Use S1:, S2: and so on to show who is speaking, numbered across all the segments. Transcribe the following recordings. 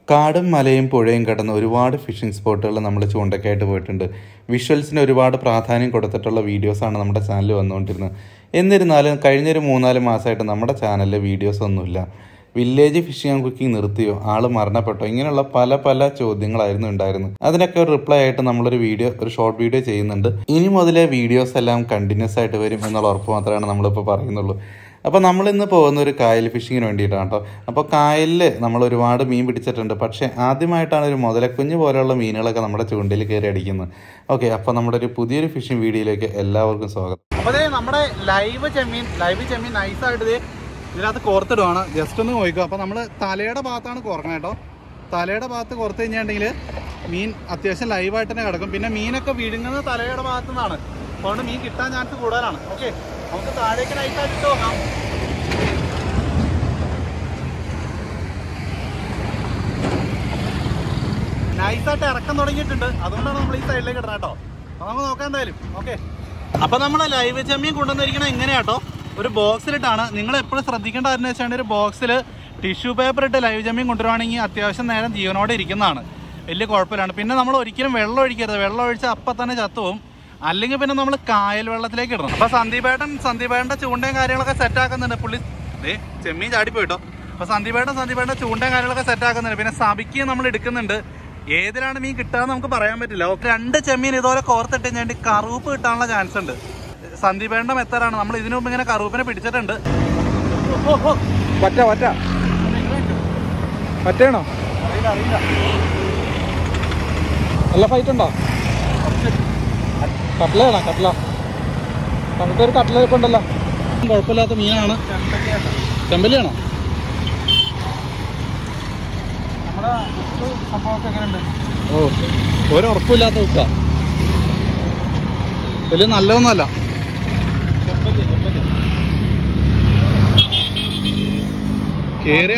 S1: കാടും മലയും പുഴയും കടന്ന് ഒരുപാട് ഫിഷിംഗ് സ്പോട്ടുകൾ നമ്മൾ ചൂണ്ടയ്ക്കായിട്ട് പോയിട്ടുണ്ട് വിഷ്വൽസിന് ഒരുപാട് പ്രാധാന്യം കൊടുത്തിട്ടുള്ള വീഡിയോസാണ് നമ്മുടെ ചാനലിൽ വന്നുകൊണ്ടിരുന്നത് എന്നിരുന്നാലും കഴിഞ്ഞൊരു മൂന്നാല് മാസമായിട്ട് നമ്മുടെ ചാനലിൽ വീഡിയോസ് ഒന്നുമില്ല വില്ലേജ് ഫിഷിംഗ് ആൻഡ് കുക്കിംഗ് നിർത്തിയോ ആള് മരണപ്പെട്ടോ ഇങ്ങനെയുള്ള പല പല ചോദ്യങ്ങളായിരുന്നു ഉണ്ടായിരുന്നത് അതിനൊക്കെ ഒരു റിപ്ലൈ ആയിട്ട് നമ്മളൊരു വീഡിയോ ഒരു ഷോർട്ട് വീഡിയോ ചെയ്യുന്നുണ്ട് ഇനി മുതലേ വീഡിയോസ് എല്ലാം കണ്ടിന്യൂസ് ആയിട്ട് വരും എന്നുള്ള ഉറപ്പ് മാത്രമാണ് നമ്മളിപ്പോൾ പറയുന്നുള്ളൂ അപ്പോൾ നമ്മൾ ഇന്ന് പോകുന്ന ഒരു കായൽ ഫിഷിങ്ങിന് വേണ്ടിയിട്ടാണ് കേട്ടോ അപ്പോൾ കായലിൽ നമ്മൾ ഒരുപാട് മീൻ പിടിച്ചിട്ടുണ്ട് പക്ഷേ ആദ്യമായിട്ടാണ് ഒരു മുതലക്കുഞ്ഞ് പോലെയുള്ള മീനുകളൊക്കെ നമ്മുടെ ചൂണ്ടയിൽ കയറി അടിക്കുന്നത് ഓക്കെ അപ്പോൾ നമ്മുടെ ഒരു പുതിയൊരു ഫിഷിംഗ് വീഡിയോയിലേക്ക് എല്ലാവർക്കും സ്വാഗതം
S2: അപ്പൊ ദേ നമ്മുടെ ലൈവ് ചെമ്മീൻ ലൈവ് ചെമ്മീൻ നൈസായിട്ട് ദേ ഇതിനകത്ത് കോർത്തിടുവാണ് ജസ്റ്റ് ഒന്ന് നോക്കുക അപ്പൊ നമ്മള് തലയുടെ ഭാഗത്താണ് കോർക്കണം കേട്ടോ തലയുടെ ഭാഗത്ത് കോർത്ത് കഴിഞ്ഞിട്ടുണ്ടെങ്കിൽ മീൻ അത്യാവശ്യം ലൈവായിട്ട് തന്നെ കിടക്കും പിന്നെ മീനൊക്കെ വിഴുങ്ങുന്നത് തലയുടെ ഭാഗത്തു നിന്നാണ് അതുകൊണ്ട് മീൻ കിട്ടാൻ ചാൻസ് കൂടുതലാണ് ഓക്കെ നമുക്ക് താഴേക്ക് നൈസായിട്ട് ഇട്ട് നോക്കാം നൈസായിട്ട് ഇറക്കം തുടങ്ങിയിട്ടുണ്ട് അതുകൊണ്ടാണ് നമ്മൾ ഈ സൈഡിലേക്ക് ഇടണം കേട്ടോ അപ്പൊ നമുക്ക് നോക്കാം എന്തായാലും ഓക്കെ അപ്പൊ നമ്മൾ ലൈവ് ചെമ്മീൻ കൊണ്ടുവന്നിരിക്കണത് എങ്ങനെയാട്ടോ ഒരു ബോക്സിലിട്ടാണ് നിങ്ങൾ എപ്പോഴും ശ്രദ്ധിക്കേണ്ട കാര്യം വെച്ചാൽ ഒരു ബോക്സിൽ ടിഷ്യൂ പേപ്പർ ഇട്ട് ലൈവ് ചെമ്മീൻ കൊണ്ടുവരുവാണെങ്കിൽ അത്യാവശ്യം നേരം ജീവനോടെ ഇരിക്കുന്നതാണ് വലിയ കുഴപ്പമില്ലാണ് പിന്നെ നമ്മൾ ഒരിക്കലും വെള്ളം ഒഴിക്കരുത് വെള്ളം ഒഴിച്ചാൽ അപ്പം തന്നെ ചത്തുപോകും അല്ലെങ്കിൽ പിന്നെ നമ്മൾ കായൽ വെള്ളത്തിലേക്ക് ഇടണം അപ്പൊ സന്ദീപേട്ടൻ സന്ദീപേട്ടൻ്റെ ചൂണ്ടയും കാര്യങ്ങളൊക്കെ സെറ്റ് ആക്കുന്നുണ്ട് പുള്ളി ദേ ചെമ്മീൻ ചാടിപ്പോയിട്ടോ അപ്പൊ സന്ദീപേട്ടൻ സന്ദീപേട്ടൻ്റെ ചൂണ്ടയും കാര്യങ്ങളൊക്കെ സെറ്റ് ആക്കുന്നുണ്ട് പിന്നെ സബിക്ക് നമ്മൾ എടുക്കുന്നുണ്ട് ഏതിലാണ് മീൻ കിട്ടുക നമുക്ക് പറയാൻ പറ്റില്ല ഓക്കെ രണ്ട് ചെമ്മീൻ ഇതുപോലെ കോർത്തിട്ട് കഴിഞ്ഞാൽ കറുപ്പ് കിട്ടാനുള്ള ചാൻസ് ഉണ്ട് സന്ദീപേണ്ട മെത്തഡാണ് നമ്മൾ ഇതിനു മുമ്പ് ഇങ്ങനെ കറുപ്പിനെ പിടിച്ചിട്ടുണ്ട്
S3: പറ്റ പറ്റ പറ്റണോ നല്ല ഫൈറ്റ് ഉണ്ടോ കട്ട്ലയാണോ കട്ട്ല നമുക്ക് ഒരു കട്ട്ല ഇപ്പൊ ഉണ്ടല്ലോ
S2: കുഴപ്പമില്ലാത്ത മീനാണ് ചെമ്പല്ലിയാണോ നമ്മുടെ സംഭവമൊക്കെ എങ്ങനെയുണ്ട്
S3: ഓ
S2: ഒരു ഉറപ്പില്ലാത്ത ഉപ്പ വലിയ നല്ലതൊന്നുമല്ല കേറിയ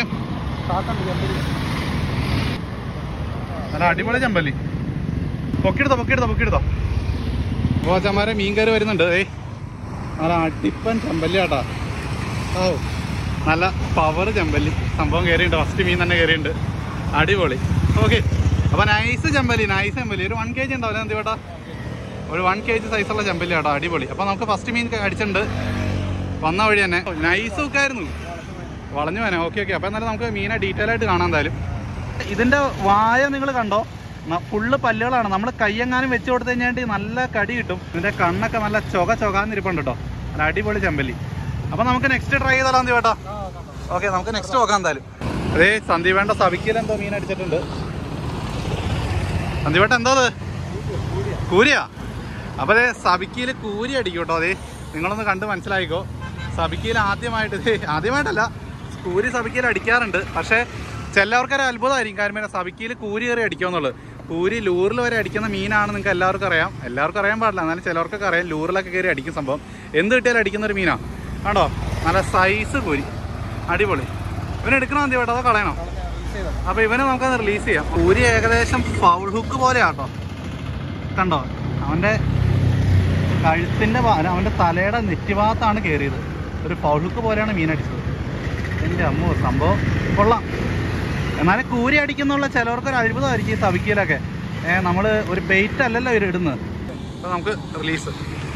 S2: നല്ല അടിപൊളി ചെമ്പല്ലി പൊക്കിയെടുത്തോ പൊക്കിയെടുത്തോ പൊക്കിയെടുത്തോ അപ്പോൾ അച്ഛന്മാരെ മീൻ കയറി വരുന്നുണ്ട് ഏയ് നല്ല അടിപ്പൻ ചെമ്പല്ലി ആട്ടാ ഓ നല്ല പവർ ചെമ്പല്ലി സംഭവം കയറിയുണ്ട് ഫസ്റ്റ് മീൻ തന്നെ കയറിയുണ്ട് അടിപൊളി ഓക്കെ അപ്പൊ നൈസ് ചെമ്പല്ലി നൈസ് ചെമ്പല്ലി ഒരു വൺ കെ ജി ഉണ്ടാവില്ല എന്ത് ചേട്ടാ ഒരു വൺ കെ ജി സൈസുള്ള ചെമ്പല്ലി കേട്ടോ അടിപൊളി അപ്പൊ നമുക്ക് ഫസ്റ്റ് മീൻ അടിച്ചിട്ടുണ്ട് വന്ന വഴി തന്നെ നൈസ് ഒക്കെ ആയിരുന്നു വളഞ്ഞു വേനെ ഓക്കെ ഓക്കെ അപ്പൊ എന്നാലും നമുക്ക് മീനെ ഡീറ്റെയിൽ ആയിട്ട് കാണാൻ എന്തായാലും ഇതിന്റെ വായ നിങ്ങൾ കണ്ടോ ഫുള്ള് പല്ലുകളാണ് നമ്മൾ കയ്യെങ്ങാനും വെച്ച് കൊടുത്തു കഴിഞ്ഞാൽ നല്ല കടി കിട്ടും ഇതിന്റെ കണ്ണൊക്കെ നല്ല ചൊക ചൊകാന്നിരിപ്പുണ്ട് കേട്ടോ നല്ല അടിപൊളി ചെമ്പല്ലി അപ്പൊ നമുക്ക് നെക്സ്റ്റ് ട്രൈ ചെയ്താലോ ചേട്ടാ ഓക്കെ നമുക്ക് നെക്സ്റ്റ് നോക്കാം എന്തായാലും അതേ സന്ദീപേണ്ട സവിക്കയിൽ എന്തോ മീൻ അടിച്ചിട്ടുണ്ട് സന്ദീപേട്ട എന്തോ അത് കൂരിയാ അപ്പൊ അതെ സബിക്കയിൽ കൂരി അടിക്കും കേട്ടോ അതെ നിങ്ങളൊന്ന് കണ്ട് മനസ്സിലായിക്കോ സബിക്കയിൽ ആദ്യമായിട്ട് ദേ ആദ്യമായിട്ടല്ല കൂരി സബിക്കയിൽ അടിക്കാറുണ്ട് പക്ഷേ ചിലവർക്കൊരു അത്ഭുതമായിരിക്കും കാരണം പിന്നെ സബിക്കയിൽ കൂരി കയറി അടിക്കുമെന്നുള്ളത് കൂരി ലൂറിൽ വരെ അടിക്കുന്ന മീനാണ് നിങ്ങൾക്ക് എല്ലാവർക്കും അറിയാം എല്ലാവർക്കും അറിയാൻ പാടില്ല എന്നാലും ചിലവർക്കൊക്കെ അറിയാം ലൂറിലൊക്കെ കയറി അടിക്കും സംഭവം എന്ത് കിട്ടിയാലും അടിക്കുന്ന ഒരു മീനാണ് കണ്ടോ നല്ല സൈസ് കൂരി അടിപൊളി ഇവനെ എടുക്കണോ എന്ത് കേട്ടോ അതോ കളയണോ അപ്പൊ ഇവനെ നമുക്കത് റിലീസ് ചെയ്യാം കൂരി ഏകദേശം ഫൗൾ ഹുക്ക് പോലെയാട്ടോ കണ്ടോ അവന്റെ കഴുത്തിന്റെ ഭാ- അല്ല, അവന്റെ തലയുടെ നെറ്റിഭാഗത്താണ് കയറിയത് ഒരു ഫൗൾ ഹുക്ക് പോലെയാണ് മീൻ അടിച്ചത് എൻ്റെ അമ്മോ സംഭവം കൊള്ളാം എന്നാലും കൂരി അടിക്കുന്നുള്ള ചിലവർക്ക് ഒരു അത്ഭുതമായിരിക്കും ഈ സവിക്കയിലൊക്കെ ഏഹ് നമ്മൾ ഒരു ബെയ്റ്റ് അല്ലല്ലോ ഇവർ ഇടുന്നത് അപ്പോൾ നമുക്ക് റിലീസ്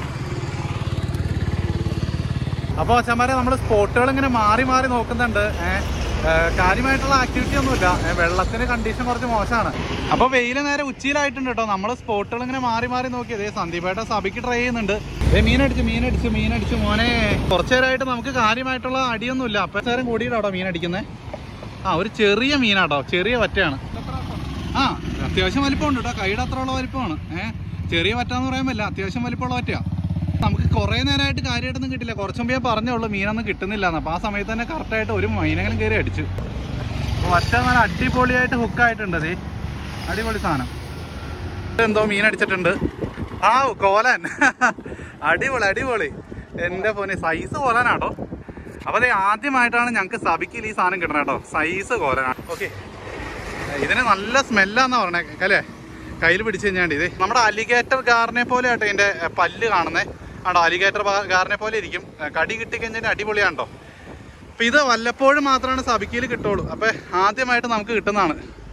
S2: അപ്പോൾ അച്ഛന്മാരെ നമ്മൾ സ്പോട്ടുകൾ ഇങ്ങനെ മാറി മാറി നോക്കുന്നുണ്ട് ഏഹ് ഏഹ് കാര്യമായിട്ടുള്ള ആക്ടിവിറ്റി ഒന്നുമില്ല ഏഹ് വെള്ളത്തിന് കണ്ടീഷൻ കുറച്ച് മോശമാണ് അപ്പോൾ വെയിൽ നേരെ ഉച്ചയിലായിട്ടുണ്ട് കേട്ടോ നമ്മൾ സ്പോട്ടുകൾ ഇങ്ങനെ മാറി മാറി നോക്കി അതേ സന്ദീപേട്ട സഭയ്ക്ക് ട്രൈ ചെയ്യുന്നുണ്ട് ഏ മീനടിച്ചു മീനടിച്ചു മീനടിച്ചു മോനെ കുറച്ചു നേരമായിട്ട് നമുക്ക് കാര്യമായിട്ടുള്ള അടിയൊന്നുമില്ല അപ്പം നേരം കൂടിയിട്ടാട്ടോ മീൻ അടിക്കുന്നത് ആ ഒരു ചെറിയ മീനാട്ടോ ചെറിയ വറ്റയാണ് ആ അത്യാവശ്യം വലിപ്പമുണ്ട് കേട്ടോ കൈയുടെ അത്രയുള്ള വലിപ്പമാണ് ഏഹ് ചെറിയ വറ്റാന്ന് പറയാൻ പറ്റില്ല അത്യാവശ്യം വലിപ്പമുള്ള വറ്റയാണ് നമുക്ക് കുറേ നേരമായിട്ട് കാര്യമായിട്ടൊന്നും കിട്ടില്ല കുറച്ച് മുമ്പ് ഞാൻ പറഞ്ഞോളൂ മീനൊന്നും കിട്ടുന്നില്ല എന്ന് അപ്പോൾ ആ സമയത്ത് തന്നെ കറക്റ്റായിട്ട് ഒരു മീനെങ്കിലും കയറി അടിച്ചു അപ്പോൾ വറ്റ നല്ല അടിപൊളിയായിട്ട് ഹുക്കായിട്ടുണ്ട് അതേ അടിപൊളി സാധനം എന്തോ മീൻ അടിച്ചിട്ടുണ്ട് ആ കോലൻ അടിപൊളി അടിപൊളി എൻ്റെ പോനെ സൈസ് കോലനാട്ടോ അപ്പോൾ അതേ ആദ്യമായിട്ടാണ് ഞങ്ങൾക്ക് സബിക്കിൽ ഈ സാധനം കിട്ടണം കേട്ടോ സൈസ് കോലനാണ് ഓക്കെ ഇതിന് നല്ല സ്മെല്ലാന്നാ പറഞ്ഞേ അല്ലേ കയ്യിൽ പിടിച്ചു കഴിഞ്ഞാൽ ഇതേ നമ്മുടെ അലിഗേറ്റർ ഗാറിനെ പോലെ ആട്ടോ ഇതിന്റെ എ, പല്ല് കാണുന്നേ ആണോ അലിഗേറ്റർ ഗാറിനെ പോലെ ഇരിക്കും എ, കടി കിട്ടിക്കഴിഞ്ഞാൽ അടിപൊളിയാണ് കേട്ടോ അപ്പൊ ഇത് വല്ലപ്പോഴും മാത്രമാണ് സബിക്കയിൽ കിട്ടുള്ളൂ അപ്പൊ ആദ്യമായിട്ട് നമുക്ക് കിട്ടുന്നതാണ്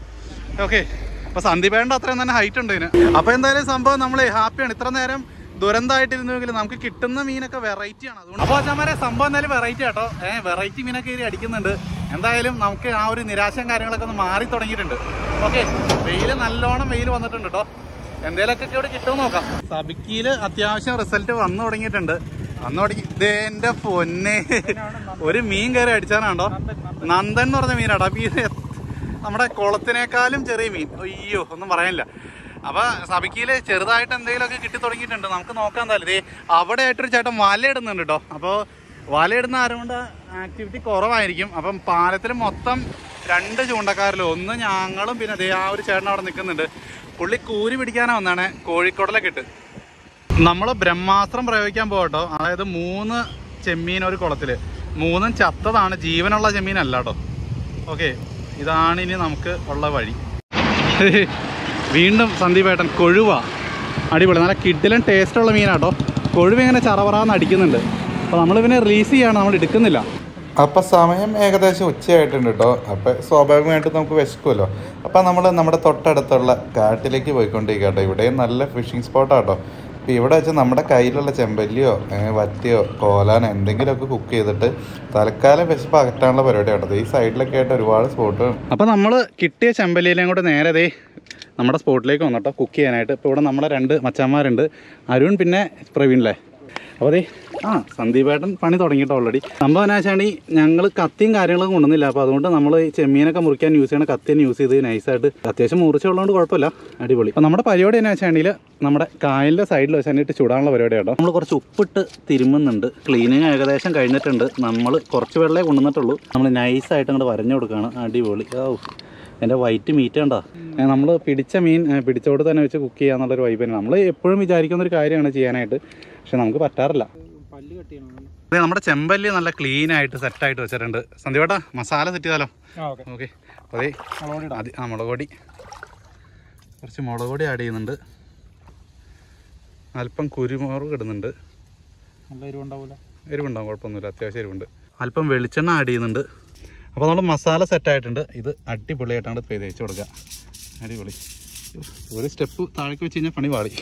S2: ഓക്കെ അപ്പൊ സന്ദീപേണ്ട അത്രയും തന്നെ ഹൈറ്റ് ഉണ്ട് ഇതിന് അപ്പൊ എന്തായാലും സംഭവം നമ്മൾ ഹാപ്പിയാണ് ഇത്ര നേരം ദുരന്തമായിട്ടിരുന്നുവെങ്കിൽ നമുക്ക് കിട്ടുന്ന മീനൊക്കെ വെറൈറ്റി ആണ് അതുകൊണ്ട് അപ്പോൾ അച്ഛന്മാരെ സംഭവം എന്തായാലും വെറൈറ്റി ആട്ടോ ഏഹ് വെറൈറ്റി മീനൊക്കെ കയറി അടിക്കുന്നുണ്ട് എന്തായാലും നമുക്ക് ആ ഒരു നിരാശയും കാര്യങ്ങളൊക്കെ ഒന്ന് മാറി തുടങ്ങിയിട്ടുണ്ട് ഓക്കെ വെയിൽ നല്ലോണം വെയിൽ വന്നിട്ടുണ്ട് കേട്ടോ എന്തേലൊക്കെ ഇവിടെ കിട്ടുമെന്ന് നോക്കാം സബിക്കിയില് അത്യാവശ്യം റിസൾട്ട് വന്നു തുടങ്ങിയിട്ടുണ്ട് വന്നു തുടങ്ങി ഇതേ എന്റെ പൊന്നെ ഒരു മീൻ കയറി അടിച്ചാനാണ്ടോ നന്ദൻ എന്ന് പറഞ്ഞ മീനാട്ടോ അപ്പൊ ഇത് നമ്മുടെ കുളത്തിനേക്കാളും ചെറിയ മീൻ അയ്യോ ഒന്നും പറയാനില്ല അപ്പൊ സബിക്കിയില് ചെറുതായിട്ട് എന്തെങ്കിലുമൊക്കെ കിട്ടി തുടങ്ങിയിട്ടുണ്ട് നമുക്ക് നോക്കാൻ എന്തായാലും ദേ അവിടെ ആയിട്ടൊരു ചേട്ടൻ വല ഇടുന്നുണ്ട് കേട്ടോ അപ്പോൾ വല ഇടുന്ന ആരുകൊണ്ട് ആക്ടിവിറ്റി കുറവായിരിക്കും അപ്പം പാലത്തിൽ മൊത്തം രണ്ട് ചൂണ്ടക്കാരിലും ഒന്ന് ഞങ്ങളും പിന്നെ ദേ ആ ഒരു ചേട്ടൻ അവിടെ നിൽക്കുന്നുണ്ട് പുള്ളി കൂരി പിടിക്കാനാ വന്നാണ് കോഴിക്കോടലൊക്കെ ഇട്ട് നമ്മൾ ബ്രഹ്മാസ്ത്രം പ്രയോഗിക്കാൻ പോകട്ടോ അതായത് മൂന്ന് ചെമ്മീൻ ഒരു കുളത്തില് മൂന്നും ചത്തതാണ് ജീവനുള്ള ചെമ്മീനല്ല കേട്ടോ ഓക്കെ ഇതാണ് ഇനി നമുക്ക് ഉള്ള വഴി വീണ്ടും സന്ദീപേട്ടൻ കൊഴുവ അടിപൊളി നല്ല കിഡിലും ടേസ്റ്റുള്ള മീനാട്ടോ കൊഴുവ ഇങ്ങനെ ചറവറാന്ന് അടിക്കുന്നുണ്ട് അപ്പോൾ നമ്മൾ ഇവനെ റിലീസ് ചെയ്യാണ് നമ്മൾ എടുക്കുന്നില്ല
S1: അപ്പം സമയം ഏകദേശം ഉച്ചയായിട്ടുണ്ട് കേട്ടോ അപ്പം സ്വാഭാവികമായിട്ടും നമുക്ക് വിശക്കുമല്ലോ അപ്പം നമ്മൾ നമ്മുടെ തൊട്ടടുത്തുള്ള കാട്ടിലേക്ക് പോയിക്കൊണ്ടിരിക്കുക കേട്ടോ ഇവിടെയും നല്ല ഫിഷിംഗ് സ്പോട്ടാട്ടോ അപ്പോൾ ഇവിടെ വെച്ച് നമ്മുടെ കയ്യിലുള്ള ചെമ്പല്ലിയോ ഏ, വറ്റിയോ കോലാനോ എന്തെങ്കിലുമൊക്കെ കുക്ക് ചെയ്തിട്ട് തൽക്കാലം വിശപ്പ് അകറ്റാനുള്ള പരിപാടി കേട്ടോ ഈ സൈഡിലൊക്കെ ആയിട്ട് ഒരുപാട് സ്പോട്ടുകൾ
S2: അപ്പോൾ നമ്മൾ കിട്ടിയ ചെമ്പല്ലിയിലേയും കൂടെ നേരെ ദേ നമ്മുടെ സ്പോട്ടിലേക്ക് വന്നിട്ടോ കുക്ക് ചെയ്യാനായിട്ട് ഇപ്പോൾ ഇവിടെ നമ്മുടെ രണ്ട് മച്ചാന്മാരുണ്ട് അരുൺ പിന്നെ പ്രവീണില്ലേ അപ്പോൾ ദേ ആ സന്ദീപേട്ടൻ പണി തുടങ്ങിയിട്ടോ ഓൾറെഡി സംഭവം എന്നാ വെച്ചാൽ ഞങ്ങൾ കത്തിയും കാര്യങ്ങളൊക്കെ കൊണ്ടുവന്നില്ല അപ്പോൾ അതുകൊണ്ട് നമ്മൾ ഈ ചെമ്മീനൊക്കെ മുറിക്കാൻ യൂസ് ചെയ്യണ കത്തി തന്നെ യൂസ് ചെയ്ത് നൈസായിട്ട് അത്യാവശ്യം മുറിച്ചുള്ളതുകൊണ്ട് കുഴപ്പമില്ല അടിപൊളി അപ്പോൾ നമ്മുടെ പരിപാടി എന്നാ വെച്ചാണെങ്കിൽ നമ്മുടെ കായലിൻ്റെ സൈഡിൽ വെച്ചായിട്ട് ചൂടാനുള്ള പരിപാടി കേട്ടോ നമ്മൾ കുറച്ച് ഉപ്പിട്ട് തിരുമുന്നുണ്ട് ക്ലീനിങ് ഏകദേശം കഴിഞ്ഞിട്ടുണ്ട് നമ്മൾ കുറച്ച് വെള്ളമേ കൊണ്ടുവന്നിട്ടുള്ളൂ നമ്മൾ നൈസായിട്ട് അങ്ങോട്ട് വരഞ്ഞു കൊടുക്കുകയാണ് അടിപൊളി ഓ എൻ്റെ വൈറ്റ് മീറ്റ് കണ്ടോ നമ്മൾ പിടിച്ച മീൻ ഏ, പിടിച്ചോട് തന്നെ വെച്ച് കുക്ക് ചെയ്യാന്നുള്ളൊരു വൈബ് തന്നെ നമ്മൾ എപ്പോഴും വിചാരിക്കുന്ന ഒരു കാര്യമാണ് ചെയ്യാനായിട്ട് പക്ഷെ നമുക്ക് പറ്റാറില്ല
S3: പല്ല് കട്ട് ചെയ്യണം
S2: അതെ നമ്മുടെ ചെമ്പല്ലി നല്ല ക്ലീൻ ആയിട്ട് സെറ്റായിട്ട് വെച്ചിട്ടുണ്ട് സന്ധ്യവേട്ടാ മസാല സെറ്റ് ചെയ്താലോ
S3: ആ ഓക്കെ
S2: ഓക്കെ അതെ
S3: മുളക് പൊടി
S2: അത് ആ മുളക് പൊടി കുറച്ച് മുളക് പൊടി ആഡ് ചെയ്യുന്നുണ്ട് അല്പം കുരുമുളക് ഇടുന്നുണ്ട്
S3: നല്ല എരിവുണ്ടാവൂല
S2: എരിവുണ്ടാവും കുഴപ്പമൊന്നുമില്ല അത്യാവശ്യം എരിവുണ്ട് അല്പം വെളിച്ചെണ്ണ ആഡ് ചെയ്യുന്നുണ്ട് അപ്പോൾ നമ്മൾ മസാല സെറ്റ് ആയിട്ടുണ്ട് ഇത് അടിപൊളിയായിട്ടാണ് പേ തേച്ച് കൊടുക്കുക അടിപൊളി ഒരു സ്റ്റെപ്പ് താഴേക്ക് വെച്ച് കഴിഞ്ഞാൽ പണി പാളി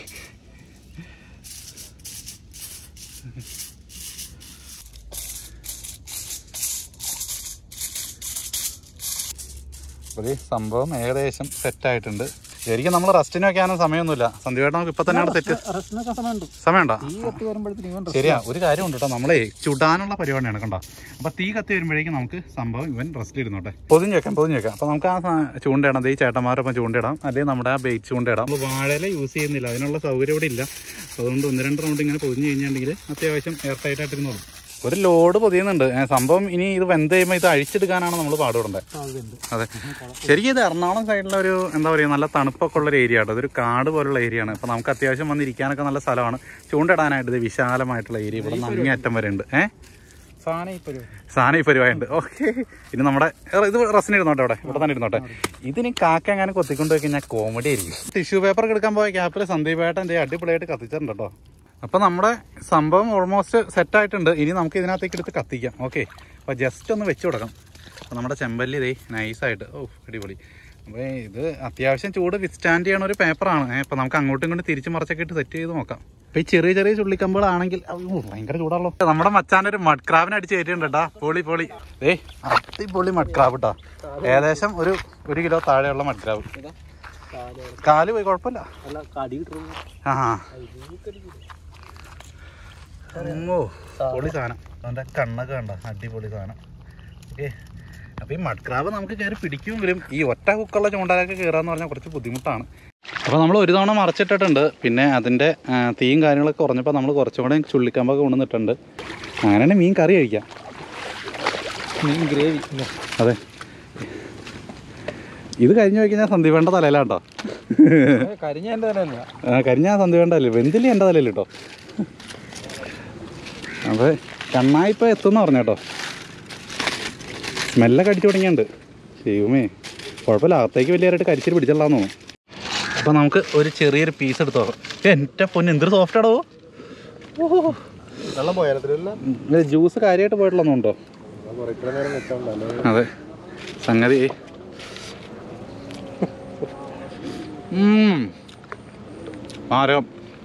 S2: ഒരു സംഭവം ഏകദേശം സെറ്റ് ആയിട്ടുണ്ട് ശരിക്കും നമ്മൾ റെസ്റ്റിന് വെക്കാനും സമയമൊന്നുമില്ല സന്ധ്യവേട്ടൻ നമുക്ക് ഇപ്പൊ തന്നെയാണ് സെറ്റ്
S3: റസ്റ്റിനൊക്കെ സമയമുണ്ട്
S2: സമയമുണ്ടോ
S3: ഈ കത്തി വരുമ്പോഴത്തേക്കും ഇവൻ
S2: ശരിയാ ഒരു കാര്യമുണ്ട് കേട്ടോ നമ്മളെ ചുടാനുള്ള പരിപാടിയാണ് കണ്ടോ അപ്പൊ തീ കത്തി വരുമ്പോഴേക്കും നമുക്ക് സംഭവം ഇവൻ റെസ്റ്റ് ഇരുന്നോട്ടെ പൊതിഞ്ഞ് വെക്കാം പൊതിഞ്ഞ് വെക്കാം അപ്പൊ നമുക്ക് ആ സാ- ചൂണ്ടയിടാം ദേ ഈ ചേട്ടന്മാരൊപ്പം ചൂണ്ടയിടാം അല്ലെങ്കിൽ നമ്മുടെ ആ ബെയ്റ്റ് ചൂണ്ടയിടാം നമ്മൾ വാഴയില യൂസ് ചെയ്യുന്നില്ല അതിനുള്ള സൗകര്യം ഇവിടെ ഇല്ല അതുകൊണ്ട് ഒന്ന് രണ്ട് റൗണ്ട് ഇങ്ങനെ പൊതിഞ്ഞ് കഴിഞ്ഞിട്ടുണ്ടെങ്കിൽ അത്യാവശ്യം എയർ ടൈറ്റ് ആയിട്ട് ഇരുന്നോളും ഒരു ലോഡ് പൊതിയുന്നുണ്ട് ഏ, സംഭവം ഇനി ഇത് വെന്ത് കഴിയുമ്പോൾ ഇത് അഴിച്ചെടുക്കാനാണ് നമ്മൾ പാടുപെടേണ്ടത്
S3: സാധ്യതയുണ്ട്
S2: അതെ ശരിക്കും ഇത് എറണാകുളം സൈഡിലെ ഒരു എന്താ പറയുക നല്ല തണുപ്പൊക്കെ ഉള്ള ഒരു ഏരിയ ആട്ടോ ഇതൊരു കാട് പോലുള്ള ഏരിയ ആണ് അപ്പൊ നമുക്ക് അത്യാവശ്യം വന്നിരിക്കാനൊക്കെ നല്ല സ്ഥലമാണ് ചൂണ്ടിടാനായിട്ട് ഇത് വിശാലമായിട്ടുള്ള ഏരിയ ഇവിടെ നിന്ന് അങ്ങേയറ്റം വരെ ഉണ്ട് ഏഹ്
S3: സാധനം ഈ പരിപാടി
S2: സാധനം ഈ പരിപാടിയുണ്ട് ഓക്കെ ഇനി നമ്മുടെ ഏ, ഇത് റസിന് ഇരുന്നോട്ടെ ഇവിടെ ഇവിടെ തന്നെ ഇരുന്നോട്ടെ ഇതിനി കാക്ക എങ്ങനെ കൊത്തിക്കൊണ്ട് പോയി കഴിഞ്ഞാൽ കോമഡി ആയിരിക്കും ടിഷ്യൂ പേപ്പർ എടുക്കാൻ പോയ ക്യാപ്പിൽ സന്ദീപേട്ടൻ എന്റെ അടിപൊളിയായിട്ട് കത്തിച്ചിട്ടുണ്ട് കേട്ടോ അപ്പൊ നമ്മുടെ സംഭവം ഓൾമോസ്റ്റ് സെറ്റ് ആയിട്ടുണ്ട് ഇനി നമുക്ക് ഇതിനകത്തേക്ക് എടുത്ത് കത്തിക്കാം ഓക്കെ അപ്പൊ ജസ്റ്റ് ഒന്ന് വെച്ച് കൊടുക്കാം അപ്പൊ നമ്മുടെ ചെമ്പല്ലി ഇതേ നൈസായിട്ട് ഓ അടിപൊളി അപ്പോൾ ഇത് അത്യാവശ്യം ചൂട് വിത്ത്സ്റ്റാൻഡ് ചെയ്യണ ഒരു പേപ്പറാണ് അപ്പോൾ നമുക്ക് അങ്ങോട്ടും ഇങ്ങോട്ടും തിരിച്ച് മറിച്ചൊക്കെ ഇട്ട് സെറ്റ് ചെയ്ത് നോക്കാം അപ്പോൾ ഈ ചെറിയ ചെറിയ ചുള്ളിക്കമ്പുകളാണെങ്കിൽ അയ്യോ, ഭയങ്കര ചൂടാണല്ലോ നമ്മുടെ മച്ചാൻ ഒരു മഡ് ക്രാബിനെ അടിച്ച് കയറ്റിയിട്ടുണ്ട് കേട്ടാ പൊളി പൊളി ഏ അടിപൊളി മഡ് ക്രാബ് കേട്ടോ ഏകദേശം ഒരു ഒരു കിലോ താഴെയുള്ള മഡ് ക്രാബ് കാല് പോയി കുഴപ്പമില്ല
S3: അല്ല കടി കിട്ടുള്ളൂ
S2: ആ അമ്മോ പൊളി സാധനം അവൻ്റെ കണ്ണൊക്കെ കണ്ട അടിപൊളി സാധനം ഓക്കെ അപ്പോൾ ഈ മഡ്ക്രാബ് നമുക്ക് കയറി പിടിക്കുമെങ്കിലും ഈ ഒറ്റ കുക്കുള്ള ചൂണ്ടാലൊക്കെ കയറാന്ന് പറഞ്ഞാൽ കുറച്ച് ബുദ്ധിമുട്ടാണ് അപ്പോൾ നമ്മൾ ഒരു തവണ മറച്ചിട്ടിട്ടുണ്ട് പിന്നെ അതിൻ്റെ ആ, തീയും കാര്യങ്ങളൊക്കെ കുറഞ്ഞപ്പോൾ നമ്മൾ കുറച്ചും കൂടെ ചുള്ളിക്കമ്പൊക്കെ കൊണ്ടുവന്നിട്ടുണ്ട് അങ്ങനെയാണ് മീൻ കറി കഴിക്കാം
S3: മീൻ ഗ്രേവി
S2: അതെ ഇത് കഴിഞ്ഞ് കഴിഞ്ഞാൽ സന്ദീപേണ്ട തലയിലാട്ടോ
S3: കരിഞ്ഞ എൻ്റെ തന്നെയല്ല
S2: ആ, കരിഞ്ഞ സന്ദീപേണ്ടല്ലേ വെന്തിലി എൻ്റെ തലയിൽ കേട്ടോ അപ്പോൾ കണ്ണായിപ്പോൾ എത്തുമെന്ന് പറഞ്ഞു കേട്ടോ സ്മെല്ലൊക്കെ അടിച്ചു തുടങ്ങിയുണ്ട് ദൈവമേ കുഴപ്പമില്ല അകത്തേക്ക് വലിയതായിട്ട് കരിച്ചിട്ട് പിടിച്ചല്ലാന്ന് തോന്നുന്നു അപ്പോൾ നമുക്ക് ഒരു ചെറിയൊരു പീസ് എടുത്തോ എൻ്റെ പൊന്ന് എന്തൊരു സോഫ്റ്റ് ആടോ
S3: വെള്ളം പോയാലത്തില്ല
S2: ഇത് ജ്യൂസ് കാര്യമായിട്ട് പോയിട്ടുള്ളതുണ്ടോ
S3: കുറേ നേരം വെച്ചോണ്ടല്ലേ
S2: അതെ സംഗതി ഉം. മാരകം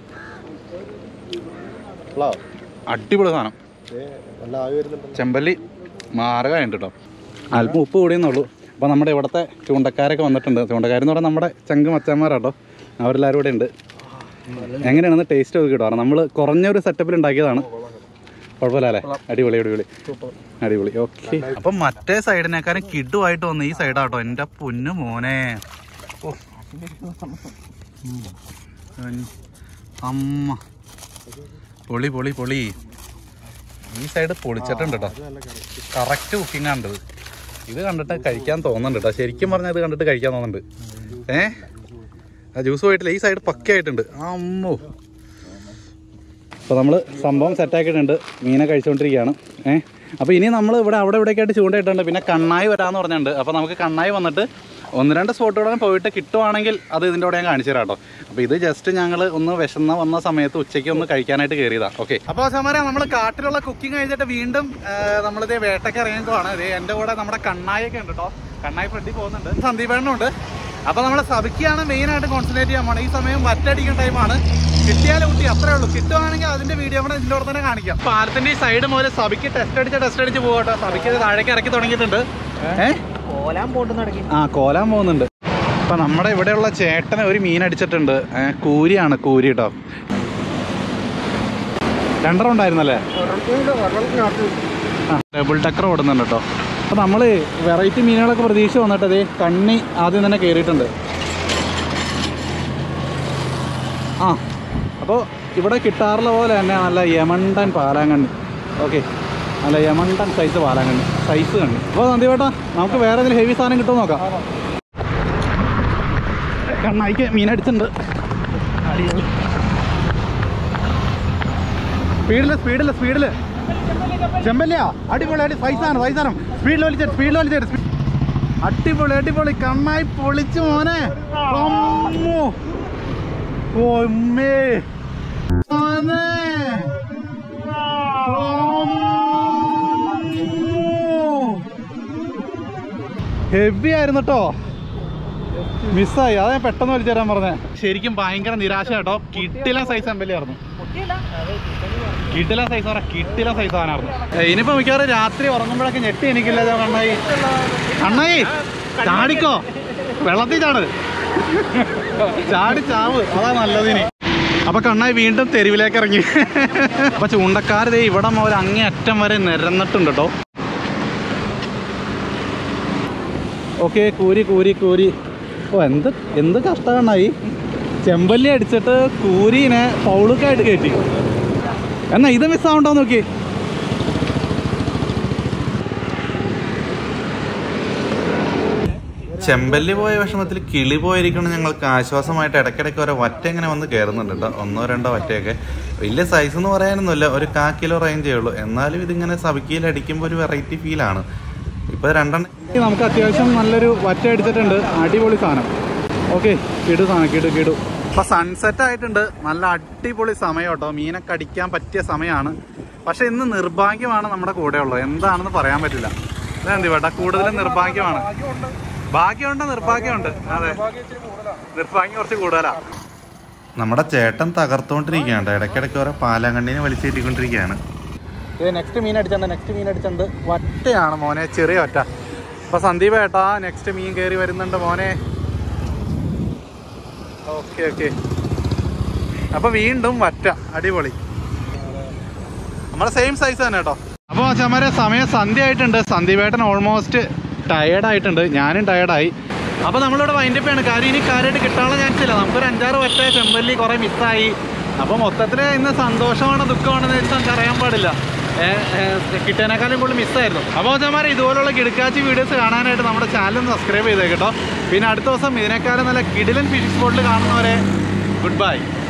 S2: അടിപൊളി സാധനം
S3: നല്ല ആവി വരുന്നുണ്ട്
S2: ചെമ്പല്ലി മാരകമായിട്ട് കേട്ടോ അല്പം ഉപ്പ് കൂടിയെന്നുള്ളൂ അപ്പോൾ നമ്മുടെ ഇവിടുത്തെ ചൂണ്ടക്കാരൊക്കെ വന്നിട്ടുണ്ട് ചൂണ്ടക്കാരെന്ന് പറഞ്ഞാൽ നമ്മുടെ ചങ്ക് മച്ചന്മാരാട്ടോ അവരെല്ലാവരും ഇവിടെ ഉണ്ട് എങ്ങനെയാണെന്ന് ടേസ്റ്റ് നോക്കി കേട്ടോ നമ്മൾ കുറഞ്ഞൊരു സെറ്റപ്പിൽ ഉണ്ടാക്കിയതാണ് കുഴപ്പമില്ല അല്ലേ അടിപൊളി അടിപൊളി അടിപൊളി ഓക്കെ അപ്പം മറ്റേ സൈഡിനേക്കാളും കിഡുമായിട്ട് വന്ന് ഈ സൈഡാട്ടോ എൻ്റെ പൊന്നു മോനെ ഓ ഉം. ഉം. അമ്മ പൊളി പൊളി പൊളി ഈ സൈഡ് പൊളിച്ചിട്ടുണ്ട് കേട്ടോ കറക്റ്റ് കുക്കിംഗ് ആണിത് ഇത് കണ്ടിട്ട് കഴിക്കാൻ തോന്നുന്നുണ്ട് കേട്ടോ ശരിക്കും പറഞ്ഞാൽ ഇത് കണ്ടിട്ട് കഴിക്കാൻ തോന്നുന്നുണ്ട് ഏ ആ ജ്യൂസ് പോയിട്ടില്ല ഈ സൈഡ് പക്കയായിട്ടുണ്ട് അമ്മോ അപ്പോൾ നമ്മൾ സംഭവം സെറ്റാക്കിയിട്ടുണ്ട് മീനെ കഴിച്ചുകൊണ്ടിരിക്കുകയാണ് ഏ അപ്പോൾ ഇനി നമ്മൾ ഇവിടെ അവിടെ ഇവിടെയൊക്കെ ആയിട്ട് ചൂണ്ടയിട്ടുണ്ട് പിന്നെ കണ്ണായി വരാമെന്ന് പറഞ്ഞിട്ടുണ്ട് അപ്പോൾ നമുക്ക് കണ്ണായി വന്നിട്ട് ഒന്ന് രണ്ട് സ്പോട്ടുകളും പോയിട്ട് കിട്ടുവാണെങ്കിൽ അത് ഇതിൻ്റെ കൂടെ ഞാൻ കാണിച്ചു തരാം കേട്ടോ അപ്പോൾ ഇത് ജസ്റ്റ് ഞങ്ങൾ ഒന്ന് വിശന്ന വന്ന സമയത്ത് ഉച്ചയ്ക്ക് ഒന്ന് കഴിക്കാനായിട്ട് കയറിയതാണ് ഓക്കെ അപ്പോൾ സമാരെ നമ്മൾ കാട്ടിലുള്ള കുക്കിംഗ് കഴിഞ്ഞിട്ട് വീണ്ടും നമ്മളിത് വേട്ടയ്ക്ക് ഇറങ്ങിയതാണ് ഇത് എൻ്റെ കൂടെ നമ്മുടെ കണ്ണായൊക്കെ ഉണ്ട് കേട്ടോ കണ്ണായി ഫ്രണ്ടിൽ പോകുന്നുണ്ട് സന്ദീപേണ്ണുണ്ട് അപ്പോൾ നമ്മൾ സബിക്കാണ് മെയിനായിട്ട് കോൺസെൻട്രേറ്റ് ചെയ്യാൻ പോകണം ഈ സമയം വറ്റടിക്കുന്ന ടൈമാണ് കിട്ടിയാലും കുട്ടി അത്രേ ഉള്ളൂ കിട്ടുവാണെങ്കിൽ അതിന്റെ വീഡിയോ കൂടെ ഇതിൻ്റെ കൂടെ തന്നെ കാണിക്കാം പാലത്തിന്റെ ഈ സൈഡ് മുതൽ സബിക്ക് ടെസ്റ്റ് അടിച്ച് ടെസ്റ്റ് അടിച്ച് പോകട്ടോ സബിക്ക് ഇത് താഴേക്ക് ഇറക്കി തുടങ്ങിയിട്ടുണ്ട് ഏഹ്
S3: കോലാൻ പോട്ട് നടക്കി
S2: ആ കോലാൻ പോകുന്നുണ്ട് അപ്പൊ നമ്മുടെ ഇവിടെയുള്ള ചേട്ടനെ ഒരു മീൻ അടിച്ചിട്ടുണ്ട് ഏ, കൂരിയാണ് കൂരി കേട്ടോ രണ്ടെണ്ണം ഉണ്ടായിരുന്നല്ലേ ആ ഡബിൾ ടക്കർ ഓടുന്നുണ്ട് കേട്ടോ അപ്പോൾ നമ്മൾ വെറൈറ്റി മീനുകളൊക്കെ പ്രതീക്ഷ വന്നിട്ട് അതേ കണ്ണി ആദ്യം തന്നെ കയറിയിട്ടുണ്ട് ആ അപ്പോൾ ഇവിടെ കിട്ടാറുള്ള പോലെ തന്നെ നല്ല യമണ്ടൻ പാലാങ്കണ്ണി ഓക്കെ നല്ല യമണ്ടൻ സൈസ് പാലാങ്കണ്ണി സൈസ് കണ്ണി അപ്പോൾ സന്ദീപേട്ടാ നമുക്ക് വേറെ എന്തെങ്കിലും ഹെവി സാധനം കിട്ടുമോ നോക്കാം കണ്ണായിക്ക് മീനടിച്ചിട്ടുണ്ട് സ്പീഡില് സ്പീഡില് സ്പീഡില് ചെമ്പല്ലയാ അടിപൊളി അടി സൈസാണ് സൈസാണ് സ്പീഡിൽ വലിച്ചിട്ട് സ്പീഡിൽ വലിച്ചിട്ട് അടിപൊളി അടിപൊളി കണ്ണായി പൊളിച്ചു മോനെ അമ്മോ. ഓ ഉമ്മേ മോനെ. ഹെവി ആയിരുന്നു കേട്ടോ മിസ്സായി അതാ ഞാൻ പെട്ടെന്ന് വലിച്ചു തരാൻ പറഞ്ഞേ ശരിക്കും ഭയങ്കര നിരാശ കേട്ടോ കിട്ടില സൈസ് അമ്പലിയായിരുന്നു കിട്ടില സൈസ് പറ കിട്ടില സൈസ് ആനായിരുന്നു ഇനിയിപ്പോ മിക്കവാറും രാത്രി ഉറങ്ങുമ്പോഴൊക്കെ ഞെട്ടി എനിക്കില്ല ഇതാ കണ്ണായി കണ്ണായി ചാടിക്കോ വെള്ളത്തിൽ ചാട് ചാടി ചാവ് അതാ നല്ലതിന് അപ്പൊ കണ്ണായി വീണ്ടും തെരുവിലേക്ക് ഇറങ്ങി അപ്പൊ ചൂണ്ടക്കാർ ദേ ഇവിടെ മുതൽ അങ്ങേ അറ്റം വരെ നിരന്നിട്ടുണ്ട് കേട്ടോ ഓക്കെ കൂരി കൂരി കൂരി ഓ എന്ത് എന്ത് കഷ്ടകണ്ണായി ചെമ്പല്ലി അടിച്ചിട്ട് കൂരീനെ പൗളുക്കായിട്ട് കയറ്റി എന്നാ ഇത് മിസ്സാവണ്ടോ നോക്കി
S1: ചെമ്പല്ലി പോയ വിഷമത്തിൽ കിളി പോയിരിക്കണം ഞങ്ങൾക്ക് ആശ്വാസമായിട്ട് ഇടയ്ക്കിടയ്ക്ക് ഓരോ വറ്റ ഇങ്ങനെ വന്ന് കയറുന്നുണ്ട് കേട്ടോ ഒന്നോ രണ്ടോ വറ്റയൊക്കെ വലിയ സൈസ് എന്ന് പറയാനൊന്നുമില്ല ഒരു കാ കിലോ റേഞ്ചേ ഉള്ളൂ എന്നാലും ഇതിങ്ങനെ സബിക്കയിൽ അടിക്കുമ്പോൾ ഒരു വെറൈറ്റി ഫീലാണ് ഇപ്പോൾ രണ്ടെണ്ണം
S2: നമുക്ക് അത്യാവശ്യം നല്ലൊരു വറ്റ അടിച്ചിട്ടുണ്ട് അടിപൊളി സാധനം ഓക്കെ കിടു സാധനം കിടു കിടു അപ്പൊ സൺസെറ്റ് ആയിട്ടുണ്ട് നല്ല അടിപൊളി സമയം കേട്ടോ മീനൊക്കെ അടിക്കാൻ പറ്റിയ സമയമാണ് പക്ഷെ ഇന്ന് നിർഭാഗ്യമാണ് നമ്മുടെ കൂടെ ഉള്ളത് എന്താണെന്ന് പറയാൻ പറ്റില്ല ഇതെന്തി വേട്ടാ കൂടുതലും നിർഭാഗ്യമാണ് ഭാഗ്യമുണ്ട് നിർഭാഗ്യമുണ്ട് അതെ നിർഭാഗ്യം കുറച്ച് കൂടുതലാ
S1: നമ്മുടെ ചേട്ടൻ തകർത്തുകൊണ്ടിരിക്കുകയാണ് ട്ടോ. ഇടയ്ക്കിടയ്ക്ക് ഓരോ പാലാങ്കണ്ണിനെ വലിച്ചേറ്റിക്കൊണ്ടിരിക്കുകയാണ്
S2: ഇത് നെക്സ്റ്റ് മീൻ അടിച്ചിട്ടുണ്ട് നെക്സ്റ്റ് മീൻ അടിച്ചിട്ടുണ്ട് വറ്റയാണ് മോനെ ചെറിയ വറ്റ അപ്പൊ സന്ദീപ് ഏട്ടാ നെക്സ്റ്റ് മീൻ കയറി വരുന്നുണ്ട് മോനെ ഓക്കെ ഓക്കെ അപ്പൊ വീണ്ടും വറ്റ അടിപൊളി നമ്മുടെ സെയിം സൈസ് തന്നെ കേട്ടോ അപ്പോൾ ചമരെ സമയം സന്ധ്യ ആയിട്ടുണ്ട് സന്ദീപേട്ടൻ ഓൾമോസ്റ്റ് ടയേർഡ് ആയിട്ടുണ്ട് ഞാനും ടയേർഡായി അപ്പോൾ നമ്മളിവിടെ വൈൻഡപ്പ് ആണ് കാര്യം ഇനി കാര്യമായിട്ട് കിട്ടാനുള്ള ചാൻസ് ഇല്ല നമുക്കൊരു അഞ്ചാറ് വറ്റ ചെമ്പല്ലി കുറേ മിസ്സായി അപ്പോൾ മൊത്തത്തിൽ ഇന്ന് സന്തോഷമാണോ ദുഃഖമാണെന്ന് വെച്ചാൽ നമുക്ക് അറിയാൻ പാടില്ല കിട്ടാനേക്കാളും കൂടുതൽ മിസ്സായിരുന്നു അപ്പോൾ ചമാരെ ഇതുപോലുള്ള കിടക്കാച്ചി വീഡിയോസ് കാണാനായിട്ട് നമ്മുടെ ചാനൽ ഒന്ന് സബ്സ്ക്രൈബ് ചെയ്തേക്കട്ടോ പിന്നെ അടുത്ത ദിവസം ഇതിനേക്കാളും നല്ല കിടിലൻ ഫിഷിംഗ് സ്പോട്ടിൽ കാണുന്നവരെ ഗുഡ് ബൈ